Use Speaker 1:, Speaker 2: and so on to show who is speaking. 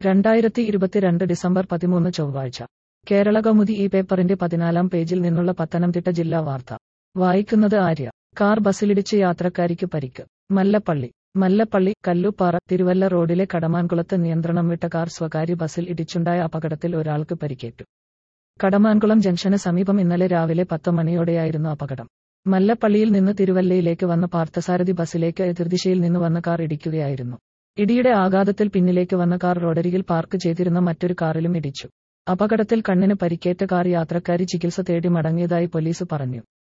Speaker 1: രണ്ടായിരത്തി ഇരുപത്തിരണ്ട് ഡിസംബർ പതിമൂന്ന് ചൊവ്വാഴ്ച കേരള കൗമുദി ഈ പേപ്പറിന്റെ പതിനാലാം പേജിൽ നിന്നുള്ള പത്തനംതിട്ട ജില്ലാ വാർത്ത വായിക്കുന്നത് ആര്യ കാർ ബസ്സിലിടിച്ച് യാത്രക്കാരിക്ക് പരിക്ക് മല്ലപ്പള്ളി മല്ലപ്പള്ളി കല്ലുപ്പാറ തിരുവല്ല റോഡിലെ കടമാൻകുളത്ത് നിയന്ത്രണം വിട്ട കാർ സ്വകാര്യ ബസ്സിൽ ഇടിച്ചുണ്ടായ അപകടത്തിൽ ഒരാൾക്ക് പരിക്കേറ്റു കടമാൻകുളം ജംഗ്ഷന് സമീപം ഇന്നലെ രാവിലെ പത്ത് മണിയോടെയായിരുന്നു അപകടം മല്ലപ്പള്ളിയിൽ നിന്ന് തിരുവല്ലയിലേക്ക് വന്ന പാർത്ഥസാരഥി ബസ്സിലേക്ക് എതിർദിശയിൽ നിന്ന് വന്ന കാർ ഇടിക്കുകയായിരുന്നു ഇടിയുടെ ആഘാതത്തിൽ പിന്നിലേക്ക് വന്ന കാർ റോഡരികിൽ പാർക്ക് ചെയ്തിരുന്ന മറ്റൊരു കാറിലും ഇടിച്ചു അപകടത്തിൽ കണ്ണിന് പരിക്കേറ്റ കാർ യാത്രക്കാരി ചികിത്സ തേടി മടങ്ങിയതായി പോലീസ് പറഞ്ഞു